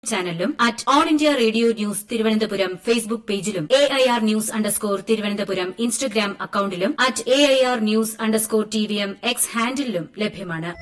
ചാനലിലും at All India Radio news Thiruvananthapuram Facebook പേജിലും A I R news underscore Thiruvananthapuram Instagram അക്കൌണ്ടിലും at A I R news underscore T V M X ഹാൻഡിലും ലഭ്യമാണ്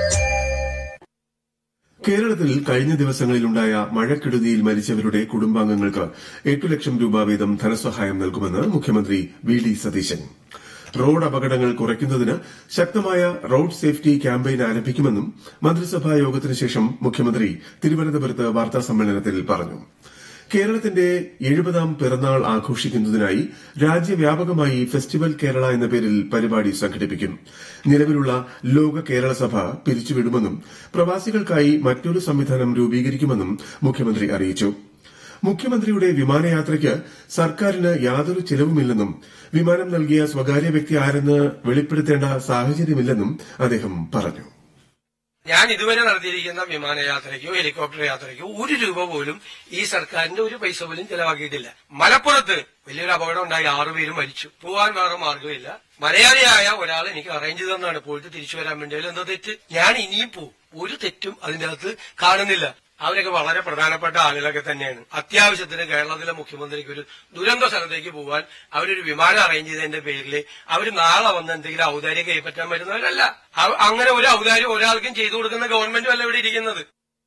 കേരളത്തിൽ കഴിഞ്ഞ ദിവസങ്ങളിലുണ്ടായ മഴക്കെടുതിയിൽ മരിച്ചവരുടെ കുടുംബാംഗങ്ങൾക്ക് എട്ടു ലക്ഷം രൂപ വീതം ധനസഹായം നൽകുമെന്ന് മുഖ്യമന്ത്രി വി ഡി സതീശൻ റോഡ് അപകടങ്ങൾ കുറയ്ക്കുന്നതിന് ശക്തമായ റോഡ് സേഫ്റ്റി ക്യാമ്പയിൻ ആരംഭിക്കുമെന്നും മന്ത്രിസഭാ യോഗത്തിന് ശേഷം മുഖ്യമന്ത്രി തിരുവനന്തപുരത്ത് വാർത്താസമ്മേളനത്തിൽ പറഞ്ഞു കേരളത്തിന്റെ എഴുപതാം പിറന്നാൾ ആഘോഷിക്കുന്നതിനായി രാജ്യവ്യാപകമായി ഫെസ്റ്റിവൽ കേരള എന്ന പേരിൽ പരിപാടി സംഘടിപ്പിക്കും നിലവിലുള്ള ലോക കേരള സഭ പിരിച്ചുവിടുമെന്നും പ്രവാസികൾക്കായി മറ്റൊരു സംവിധാനം രൂപീകരിക്കുമെന്നും മുഖ്യമന്ത്രി അറിയിച്ചു മുഖ്യമന്ത്രിയുടെ വിമാനയാത്രയ്ക്ക് സർക്കാരിന് യാതൊരു ചെലവുമില്ലെന്നും വിമാനം നൽകിയ സ്വകാര്യ വ്യക്തി ആരെന്ന് വെളിപ്പെടുത്തേണ്ട സാഹചര്യമില്ലെന്നും അദ്ദേഹം പറഞ്ഞു ഞാൻ ഇതുവരെ നടത്തിയിരിക്കുന്ന വിമാനയാത്രയ്ക്കോ ഹെലികോപ്റ്റർ യാത്രയ്ക്കോ ഒരു രൂപ പോലും ഈ സർക്കാരിന്റെ ഒരു പൈസ പോലും ചെലവാക്കിയിട്ടില്ല മലപ്പുറത്ത് വലിയൊരു അപകടം ഉണ്ടായി ആറുപേരും മരിച്ചു പോവാൻ വേറെ മാർഗമില്ല മലയാളിയായ ഒരാൾ എനിക്ക് അറേഞ്ച് തന്നാണ് പോയിട്ട് തിരിച്ചു വരാൻ വേണ്ടി അതിൽ എന്താ തെറ്റ് ഞാൻ ഇനിയും പോവും ഒരു തെറ്റും അതിന്റെ അകത്ത് കാണുന്നില്ല അവരൊക്കെ വളരെ പ്രധാനപ്പെട്ട ആളുകളൊക്കെ തന്നെയാണ് അത്യാവശ്യത്തിന് കേരളത്തിലെ മുഖ്യമന്ത്രിക്ക് ഒരു ദുരന്ത സ്ഥലത്തേക്ക് പോകാൻ അവരൊരു വിമാനം അറേഞ്ച് ചെയ്തതിന്റെ പേരിൽ അവർ നാളെ വന്ന് എന്തെങ്കിലും ഔദാര്യം കൈപ്പറ്റാൻ വരുന്നവരല്ല അവ- അങ്ങനെ ഒരു ഔദാര്യം ഒരാൾക്കും ചെയ്തു കൊടുക്കുന്ന ഗവൺമെന്റും അല്ല ഇവിടെ ഇരിക്കുന്നത്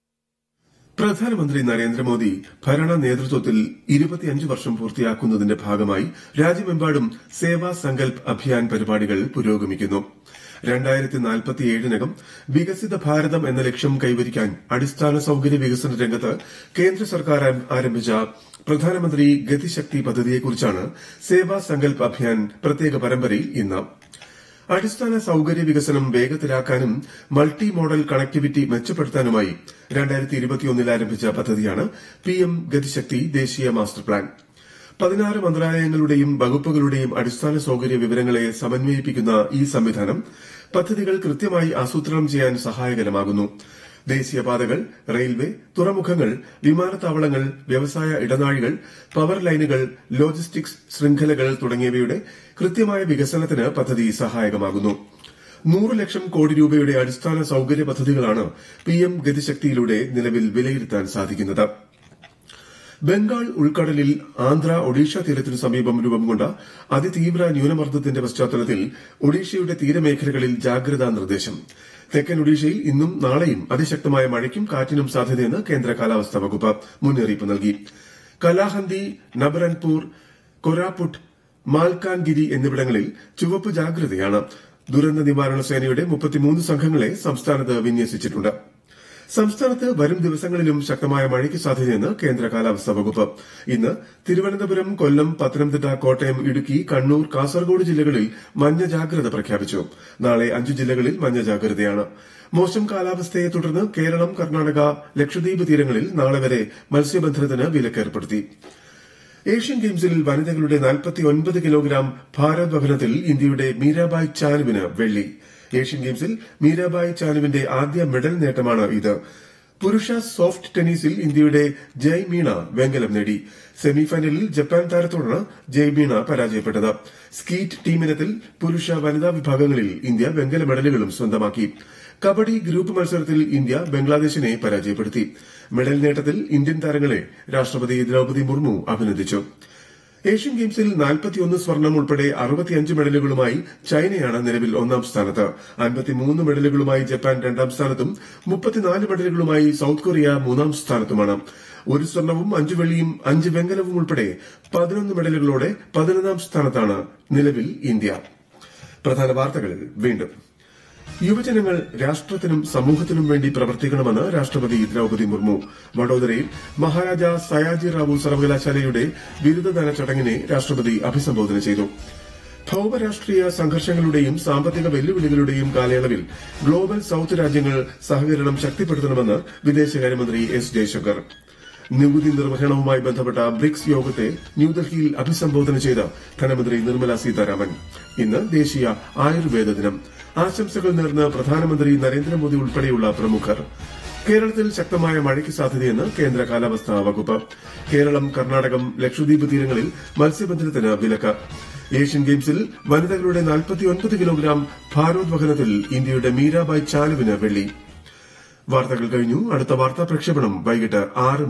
പ്രധാനമന്ത്രി നരേന്ദ്രമോദി ഭരണ നേതൃത്വത്തിൽ ഇരുപത്തിയഞ്ച് വർഷം പൂർത്തിയാക്കുന്നതിന്റെ ഭാഗമായി രാജ്യമെമ്പാടും സേവാ സങ്കൽപ് അഭിയാൻ പരിപാടികൾ പുരോഗമിക്കുന്നു രണ്ടായിരത്തി നാൽപ്പത്തിയേഴിനകം വികസിത ഭാരതം എന്ന ലക്ഷ്യം കൈവരിക്കാൻ അടിസ്ഥാന സൌകര്യ വികസന രംഗത്ത് കേന്ദ്ര സർക്കാർ ആരംഭിച്ച പ്രധാനമന്ത്രി ഗതിശക്തി പദ്ധതിയെക്കുറിച്ചാണ് സേവാ സങ്കൽപ് അഭിയാൻ പ്രത്യേക പരമ്പരയിൽ ഇന്ന് അടിസ്ഥാന സൌകര്യ വികസനം വേഗത്തിലാക്കാനും മൾട്ടി മോഡൽ കണക്ടിവിറ്റി മെച്ചപ്പെടുത്താനുമായി രണ്ടായിരത്തി ഇരുപത്തിയൊന്നിൽ ആരംഭിച്ച പദ്ധതിയാണ് പിഎം ഗതിശക്തി ദേശീയ മാസ്റ്റർ പ്ലാൻ പതിനാറ് മന്ത്രാലയങ്ങളുടെയും വകുപ്പുകളുടെയും അടിസ്ഥാന സൌകര്യ വിവരങ്ങളെ സമന്വയിപ്പിക്കുന്ന ഈ സംവിധാനം പദ്ധതികൾ കൃത്യമായി ആസൂത്രണം ചെയ്യാൻ സഹായകരമാകുന്നു ദേശീയപാതകൾ റെയിൽവേ തുറമുഖങ്ങൾ വിമാനത്താവളങ്ങൾ വ്യവസായ ഇടനാഴികൾ പവർ ലൈനുകൾ ലോജിസ്റ്റിക്സ് ശൃംഖലകൾ തുടങ്ങിയവയുടെ കൃത്യമായ വികസനത്തിന് പദ്ധതി സഹായകമാകുന്നു നൂറ് ലക്ഷം കോടി രൂപയുടെ അടിസ്ഥാന സൌകര്യ പദ്ധതികളാണ് പിഎം ഗതിശക്തിയിലൂടെ നിലവിൽ വിലയിരുത്താൻ സാധിക്കുന്നത് ബംഗാൾ ഉൾക്കടലിൽ ആന്ധ്ര ഒഡീഷ തീരത്തിനു സമീപം രൂപം കൊണ്ട അതിതീവ്ര ന്യൂനമർദ്ദത്തിന്റെ പശ്ചാത്തലത്തിൽ ഒഡീഷയുടെ തീരമേഖലകളിൽ ജാഗ്രതാ നിർദ്ദേശം തെക്കൻ ഒഡീഷയിൽ ഇന്നും നാളെയും അതിശക്തമായ മഴയ്ക്കും കാറ്റിനും സാധ്യതയെന്ന് കേന്ദ്ര കാലാവസ്ഥാ വകുപ്പ് മുന്നറിയിപ്പ് നൽകി കലാഹന്തി നബരൻപൂർ കൊരാപുട്ട് മാൽക്കാൻഗിരി എന്നിവിടങ്ങളിൽ ചുവപ്പ് ജാഗ്രതയാണ് ദുരന്ത നിവാരണ സേനയുടെ മുപ്പത്തിമൂന്ന് സംഘങ്ങളെ സംസ്ഥാനത്ത് വിന്യസിച്ചിട്ടുണ്ട് സംസ്ഥാനത്ത് വരും ദിവസങ്ങളിലും ശക്തമായ മഴയ്ക്ക് സാധ്യതയെന്ന് കേന്ദ്ര കാലാവസ്ഥാ വകുപ്പ് ഇന്ന് തിരുവനന്തപുരം കൊല്ലം പത്തനംതിട്ട കോട്ടയം ഇടുക്കി കണ്ണൂർ കാസർഗോഡ് ജില്ലകളിൽ മഞ്ഞ ജാഗ്രത പ്രഖ്യാപിച്ചു നാളെ അഞ്ചു ജില്ലകളിൽ മഞ്ഞ ജാഗ്രതയാണ് മോശം കാലാവസ്ഥയെ തുടർന്ന് കേരളം കർണാടക ലക്ഷദ്വീപ് തീരങ്ങളിൽ നാളെ വരെ മത്സ്യബന്ധനത്തിന് വിലക്കേർപ്പെടുത്തി ഏഷ്യൻ ഗെയിംസിൽ വനിതകളുടെ 49 കിലോഗ്രാം ഭാരോദ്വഹനത്തിൽ ഇന്ത്യയുടെ മീരാബായ് ചാനുവിന് വെള്ളി ഏഷ്യൻ ഗെയിംസിൽ മീരാബായ് ചാനുവിന്റെ ആദ്യ മെഡൽ നേട്ടമാണ് ഇത് പുരുഷ സോഫ്റ്റ് ടെന്നീസിൽ ഇന്ത്യയുടെ ജയ് മീണ വെങ്കലം നേടി സെമിഫൈനലിൽ ജപ്പാൻ താരത്തോടാണ് ജയ് മീണ പരാജയപ്പെട്ടത് സ്കീറ്റ് ടീമിനത്തിൽ പുരുഷ വനിതാ വിഭാഗങ്ങളിൽ ഇന്ത്യ വെങ്കല മെഡലുകളും സ്വന്തമാക്കി കബഡി ഗ്രൂപ്പ് മത്സരത്തിൽ ഇന്ത്യ ബംഗ്ലാദേശിനെ പരാജയപ്പെടുത്തി മെഡൽ നേട്ടത്തിൽ ഇന്ത്യൻ താരങ്ങളെ രാഷ്ട്രപതി ദ്രൌപതി മുർമു അഭിനന്ദിച്ചു ഏഷ്യൻ ഗെയിംസിൽ 41 സ്വർണം ഉൾപ്പെടെ 65 മെഡലുകളുമായി ചൈനയാണ് നിലവിൽ ഒന്നാം സ്ഥാനത്ത് 53 മെഡലുകളുമായി ജപ്പാൻ രണ്ടാം സ്ഥാനത്തും 34 മെഡലുകളുമായി സൌത്ത് കൊറിയ മൂന്നാം സ്ഥാനത്തുമാണ് ഒരു സ്വർണവും അഞ്ച് വെള്ളിയും അഞ്ച് വെങ്കലവും ഉൾപ്പെടെ 11 മെഡലുകളോടെ പതിനൊന്നാം സ്ഥാനത്താണ് നിലവിൽ ഇന്ത്യ പ്രധാന വാർത്തകൾ വീണ്ടും യുവജനങ്ങൾ രാഷ്ട്രത്തിനും സമൂഹത്തിനും വേണ്ടി പ്രവർത്തിക്കണമെന്ന് രാഷ്ട്രപതി ദ്രൌപതി മുർമു വഡോദരയിൽ മഹാരാജ സയാജി റാവു സർവകലാശാലയുടെ ബിരുദദാന ചടങ്ങിനെ രാഷ്ട്രപതി അഭിസംബോധന ചെയ്തു ഭൌമരാഷ്ട്രീയ സംഘർഷങ്ങളുടെയും സാമ്പത്തിക വെല്ലുവിളികളുടെയും കാലയളവിൽ ഗ്ലോബൽ സൌത്ത് രാജ്യങ്ങൾ സഹകരണം ശക്തിപ്പെടുത്തണമെന്ന് വിദേശകാര്യമന്ത്രി എസ് ജയശങ്കർ നികുതി നിർവഹണവുമായി ബന്ധപ്പെട്ട ബ്രിക്സ് യോഗത്തെ ന്യൂഡൽഹിയിൽ അഭിസംബോധന ചെയ്ത ധനമന്ത്രി നിർമ്മല സീതാരാമൻ ഇന്ന് ദേശീയ ആയുർവേദ ദിനം ആശംസകൾ നേർന്ന് പ്രധാനമന്ത്രി നരേന്ദ്രമോദി ഉൾപ്പെടെയുള്ള പ്രമുഖർ കേരളത്തിൽ ശക്തമായ മഴയ്ക്ക് സാധ്യതയെന്ന് കേന്ദ്ര കാലാവസ്ഥാ വകുപ്പ് കേരളം കർണാടകം ലക്ഷദ്വീപ് തീരങ്ങളിൽ മത്സ്യബന്ധനത്തിന് വിലക്ക് ഏഷ്യൻ ഗെയിംസിൽ വനിതകളുടെ 49 കിലോഗ്രാം ഭാരോദ്വഹനത്തിൽ ഇന്ത്യയുടെ മീരാബായ് ചാനുവിന് വെള്ളി വാർത്തകൾ കഴിഞ്ഞു അടുത്ത വാർത്താ പ്രക്ഷേപണം വൈകിട്ട് ആറ്